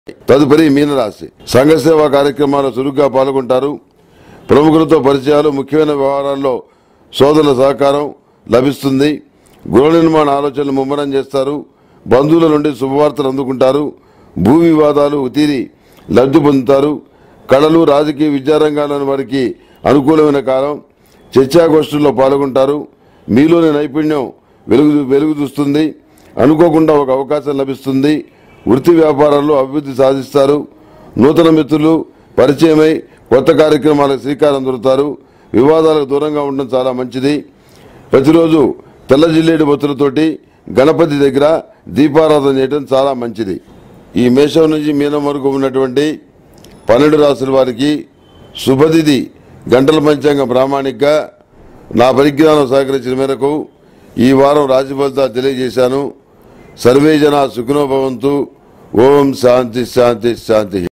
తదుపరి మీనరాశి సంఘ సేవా కార్యక్రమాల్లో చురుగ్గా పాల్గొంటారు ప్రముఖులతో పరిచయాలు ముఖ్యమైన వ్యవహారాల్లో సోదరుల సహకారం లభిస్తుంది గృహ నిర్మాణ ఆలోచనలు ముమ్మరం చేస్తారు బంధువుల నుండి శుభవార్తలు అందుకుంటారు భూ వివాదాలు తీరి లబ్ధి పొందుతారు కళలు రాజకీయ విద్యారంగాల్లోని వారికి అనుకూలమైన కాలం చర్చాగోష్ఠుల్లో పాల్గొంటారు మీలోని నైపుణ్యం వెలుగు వెలుగు చూస్తుంది అనుకోకుండా ఒక అవకాశం లభిస్తుంది వృత్తి వ్యాపారాల్లో అభివృద్ధి సాధిస్తారు నూతన మిత్రులు పరిచయమై కొత్త కార్యక్రమాలకు శ్రీకారం చుడతారు వివాదాలకు దూరంగా ఉండడం చాలా మంచిది ప్రతిరోజు తెల్ల జిల్లేడు బొత్తులతోటి గణపతి దగ్గర దీపారాధన చేయడం చాలా మంచిది ఈ మేషం నుంచి మీనం వరకు ఉన్నటువంటి పన్నెండు రాసుల వారికి శుభతిథి గంటల పంచాంగ ప్రామాణికగా నా పరిజ్ఞానం సహకరించిన మేరకు ఈ వారం రాశి ఫలితాలు తెలియజేశాను సర్వే జన సుఖినో భవంతు ఓం శాంతి శాంతి శాంతి